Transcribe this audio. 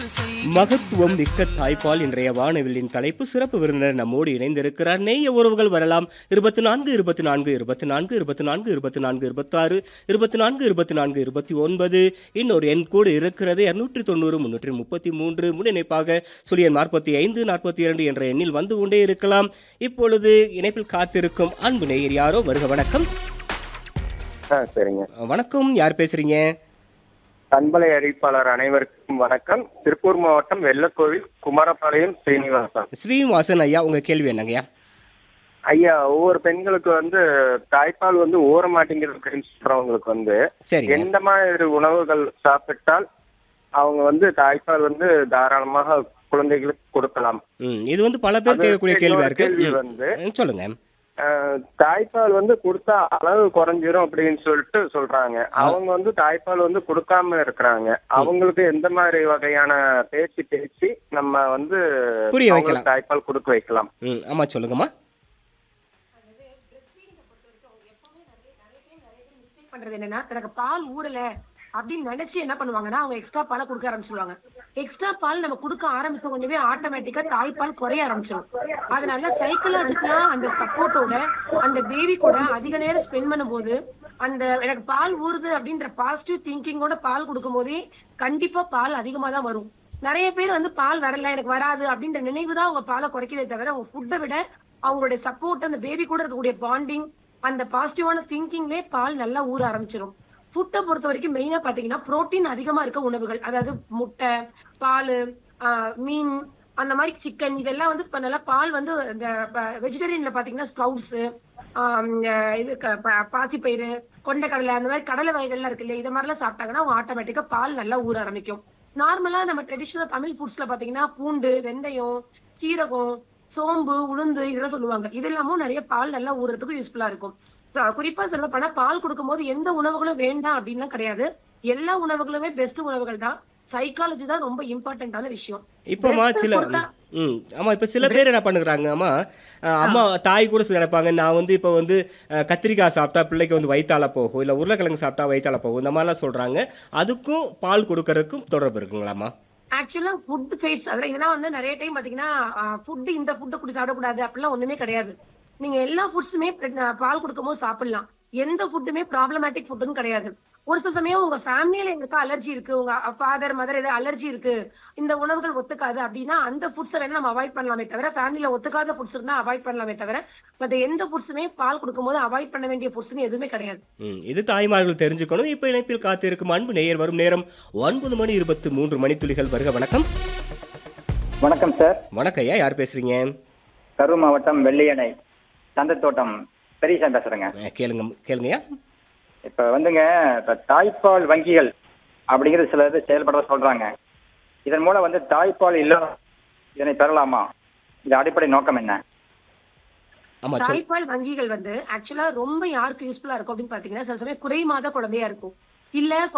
மகத்துவம் மிக்க தாய்ப்பால் இன்றைய வானவில்லின் தலைப்பு சிறப்பு விருந்தினர் நம்மோடு இணைந்திருக்கிறார் நெய்ய உறவுகள் வரலாம் இருபத்தி நான்கு இருபத்தி நான்கு இருபத்தி நான்கு இருபத்தி நான்கு இருபத்தி நான்கு இருபத்தாறு இருபத்தி நான்கு இருபத்தி நான்கு இருபத்தி ஒன்பது இன்னொரு எண் கூட இருக்கிறது இருநூற்றி தொண்ணூறு முன்னூற்றி முப்பத்தி மூன்று முன்னிணைப்பாக சுழியன் நாற்பத்தி ஐந்து நாற்பத்தி இரண்டு என்ற எண்ணில் வந்து கொண்டே இருக்கலாம் இப்பொழுது இணைப்பில் காத்திருக்கும் அன்பு நேயர் யாரோ வருக வணக்கம் ஆ சரிங்க வணக்கம் யார் பேசுறீங்க பண்பலை அறிவிப்பாளர் அனைவருக்கும் வணக்கம் திருப்பூர் மாவட்டம் வெள்ளக்கோவில் குமாரபாளையம் ஸ்ரீனிவாசன் ஸ்ரீனிவாசன் ஐயா உங்க கேள்வி என்னங்கய்யா ஐயா ஒவ்வொரு பெண்களுக்கு வந்து தாய்ப்பால் வந்து ஊற மாட்டேங்கிறது அப்படின்னு சொல்றவங்களுக்கு வந்து சரிங்க எந்த மாதிரி உணவுகள் சாப்பிட்டால் அவங்க வந்து தாய்ப்பால் வந்து தாராளமாக குழந்தைகளுக்கு கொடுக்கலாம் ம் இது வந்து பல பேர் கேட்கக்கூடிய கேள்வியா இருக்கு கேள்வி ம். வந்து ம், சொல்லுங்க அஹ், தாய்ப்பால் வந்து கொடுத்தா அளவு குறைஞ்சிரும் அப்படின்னு சொல்லிட்டு சொல்றாங்க அவங்க வந்து தாய்ப்பால் வந்து கொடுக்காம இருக்கிறாங்க அவங்களுக்கு எந்த மாதிரி வகையான பேச்சு பேச்சு நம்ம வந்து புரிய அவங்களுக்கு வைக்கலாம். தாய்ப்பால் கொடுக்க வைக்கலாம் ம் ஆமா சொல்லுங்கம்மா mistake பண்றது என்னன்னா எனக்கு பால் ஊறல அப்படின்னு நினைச்சு என்ன பண்ணுவாங்கன்னா அவங்க எக்ஸ்ட்ரா பாலை கொடுக்க ஆரம்பிச்சிருவாங்க எக்ஸ்ட்ரா பால் நம்ம கொடுக்க ஆரம்பிச்ச கொண்டே ஆட்டோமேட்டிக்கா தாய்ப்பால் குறைய ஆரம்பிச்சிடும் அதனால சைக்கலாஜிக்கலா அந்த சப்போர்ட்டோட அந்த பேபி கூட அதிக நேரம் ஸ்பெண்ட் பண்ணும்போது அந்த எனக்கு பால் ஊறுது அப்படின்ற பாசிட்டிவ் திங்கிங்கோட பால் கொடுக்கும் போதே கண்டிப்பா பால் அதிகமா தான் வரும் நிறைய பேர் வந்து பால் வரல எனக்கு வராது அப்படின்ற நினைவு தான் அவங்க பாலை குறைக்கிறதே தவிர அவங்க ஃபுட்டை விட அவங்களுடைய சப்போர்ட் அந்த பேபி கூட இருக்கக்கூடிய பாண்டிங் அந்த பாசிட்டிவான திங்கிங்லேயே பால் நல்லா ஊற ஆரம்பிச்சிடும் ஃபுட்டை பொறுத்த வரைக்கும் மெயினா பாத்தீங்கன்னா புரோட்டீன் அதிகமா இருக்க உணவுகள் அதாவது முட்டை பால் மீன் அந்த மாதிரி சிக்கன் இதெல்லாம் வந்து இப்ப நல்லா பால் வந்து இந்த வெஜிடேரியன்ல பாத்தீங்கன்னா ஸ்ப்ரவுட்ஸ் இது க- ப- பாசிப்பயிறு கொண்டைக்கடலை அந்த மாதிரி கடலை வகைகள்லாம் இருக்கு இல்லையா இது மாதிரிலாம் சாப்பிட்டாங்கன்னா அவங்க ஆட்டோமேட்டிக்கா பால் நல்லா ஊற ஆரம்பிக்கும் நார்மலா நம்ம ட்ரெடிஷனல் தமிழ் ஃபுட்ஸ்ல பாத்தீங்கன்னா பூண்டு வெந்தயம் சீரகம் சோம்பு உளுந்து இதெல்லாம் சொல்லுவாங்க இது எல்லாமும் நிறைய பால் நல்லா ஊறுறதுக்கு யூஸ்ஃபுல்லா இருக்கும் ச- குறிப்பா சொல்ல போனா பால் கொடுக்கும்போது எந்த உணவுகளும் வேண்டாம் அப்படின்லாம் கிடையாது எல்லா உணவுகளுமே பெஸ்ட் உணவுகள் தான் சைக்காலஜி தான் ரொம்ப இம்பார்ட்டன்டான விஷயம் இப்போமா Breast சில கொடுத்தா- ம் ஆமா இப்போ சில பேர் என்ன பண்ணுறாங்க அம்மா அஹ், அம்மா தாய் கூட சில நினைப்பாங்க நான் வந்து இப்போ வந்து அஹ், கத்திரிக்காய் சாப்பிட்டா பிள்ளைக்கு வந்து வயிற்றால போகும் இல்லை உருளைக்கிழங்கு சாப்பிட்டா வயிற்றால போகும் இந்த மாதிரிலாம் சொல்றாங்க அதுக்கும் பால் கொடுக்கறதுக்கும் தொடர்பு இருக்குங்களாம்மா ஆக்சுவலா ஃபுட் ஃபேஸ் அதான் இதெல்லாம் வந்து நிறைய டைம் பாத்தீங்கன்னா ஃபுட் இந்த ஃபுட்டை குடி சாப்பிடக்கூடாது அப்படிலாம் ஒண்ணுமே கிடையாது நீங்க எல்லா ஃபுட்ஸுமே பால் கொடுக்கும்போது சாப்பிடலாம் எந்த ஃபுட்டுமே ப்ராப்ளமேட்டிக் ஃபுட்டுன்னு கிடையாது ஒரு சில சமயம் உங்க ஃபேமிலியில எங்களுக்கு அலர்ஜி இருக்கு உங்க ஃபாதர் மதர் ஏதாவது அலர்ஜி இருக்கு இந்த உணவுகள் ஒத்துக்காது அப்படின்னா அந்த ஃபுட்ஸை வேணா நம்ம அவாய்ட் பண்ணலாமே தவிர ஃபேமிலியில ஒத்துக்காத ஃபுட்ஸ் இருந்தா அவாய்ட் பண்ணலாமே தவிர மத்த எந்த ஃபுட்ஸுமே பால் கொடுக்கும்போது அவாய்ட் பண்ண வேண்டிய ஃபுட்ஸ்னு எதுவுமே கிடையாது ம் இது தாய்மார்கள் தெரிஞ்சுக்கணும் இப்போ இணைப்பில் காத்திருக்கும் அன்பு நேயர் வரும் நேரம் ஒன்பது மணி இருபத்தி மூன்று மணித்துளிகள் வருக வணக்கம் வணக்கம் சார் வணக்கம் ஐயா யார் பேசுறீங்க கரூர் மாவட்டம் வெள்ளியணை சந்தத்தோட்டம் பெரியசாமி பேசுறேங்க அஹ், கேளுங்க கேளுங்கய்யா இப்ப வந்துங்க இப்ப தாய்ப்பால் வங்கிகள் அப்படிங்கிறது சில இது செயல்பட சொல்றாங்க இதன் மூலம் வந்து தாய்ப்பால் இல்ல இதனை பெறலாமா இது அடிப்படை நோக்கம் என்ன ஆமா சொல் தாய்ப்பால் வங்கிகள் வந்து ஆக்சுவலா ரொம்ப யாருக்கு யூஸ்ஃபுல்லா இருக்கும் அப்படின்னு பாத்தீங்கன்னா சில சமயம் குறை மாத குழந்தையா இருக்கும் இல்ல